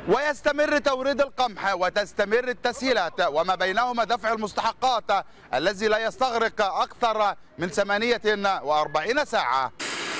ويستمر توريد القمح وتستمر التسهيلات وما بينهما دفع المستحقات الذي لا يستغرق أكثر من 48 ساعة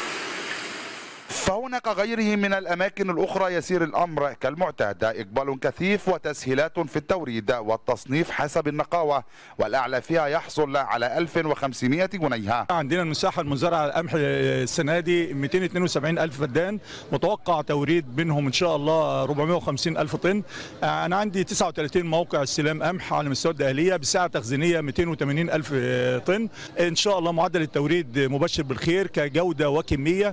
فهناك غيره من الأماكن الأخرى يسير الأمر كالمعتاد إقبال كثيف وتسهيلات في التوريد والتصنيف حسب النقاوة والأعلى فيها يحصل على 1500 جنيه عندنا المساحة المزرعة القمح السنة دي 272 ألف فدان متوقع توريد منهم إن شاء الله 450 ألف طن أنا عندي 39 موقع استلام قمح على مستوى الدهلية بسعة تخزينية 280 ألف طن إن شاء الله معدل التوريد مبشر بالخير كجودة وكمية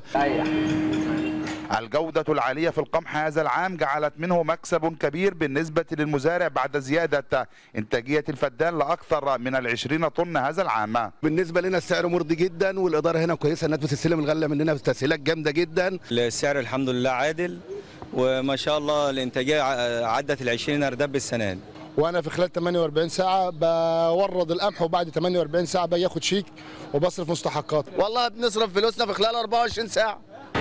الجودة العالية في القمح هذا العام جعلت منه مكسب كبير بالنسبة للمزارع بعد زيادة إنتاجية الفدان لأكثر من العشرين طن هذا العام بالنسبة لنا السعر مرضي جدا والإدارة هنا كويسة الناس بتستلم الغلة مننا بتسهيلات جامدة جدا السعر الحمد لله عادل وما شاء الله الإنتاجية عدت العشرين أرداب السنة دي وانا في خلال 48 ساعه بورد القمح وبعد 48 ساعه باجي اخد شيك وبصرف مستحقات والله بنصرف فلوسنا في خلال 24 ساعه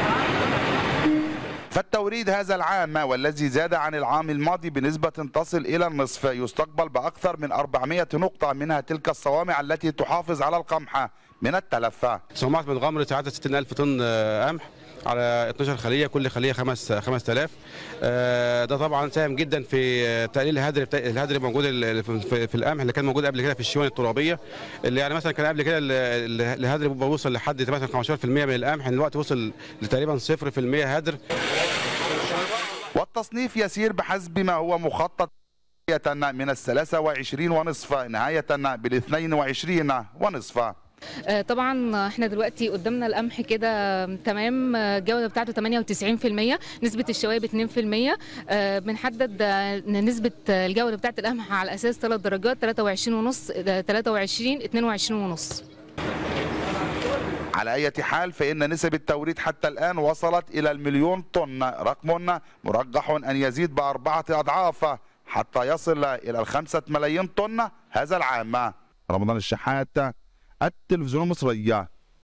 فالتوريد هذا العام والذي زاد عن العام الماضي بنسبة تصل إلى النصف يستقبل بأكثر من 400 نقطة منها تلك الصوامع التي تحافظ على القمح من التلف صومعة من غمر تعدى 60 ألف طن قمح على 12 خليه كل خليه 5 5000 ده طبعا ساهم جدا في تقليل الهدر الهدر الموجود في القمح اللي كان موجود قبل كده في الشوان الترابيه اللي يعني مثلا كان قبل كده الهدر بيوصل لحد مثلا 15% من القمح دلوقتي وصل لتقريبا 0% هدر والتصنيف يسير بحسب ما هو مخطط من الثلاثة وعشرين ونصف نهاية بالاثنين وعشرين ونصف طبعا احنا دلوقتي قدامنا القمح كده تمام الجوده بتاعته 98% نسبه الشوائب 2% بنحدد نسبه الجوده بتاعت القمح على اساس ثلاث درجات 23 ونص 23 22 ونص على أي حال فإن نسب التوريد حتى الآن وصلت إلى المليون طن رقم مرجح أن يزيد بأربعة أضعاف حتى يصل إلى الخمسة ملايين طن هذا العام رمضان الشحات التلفزيون المصرية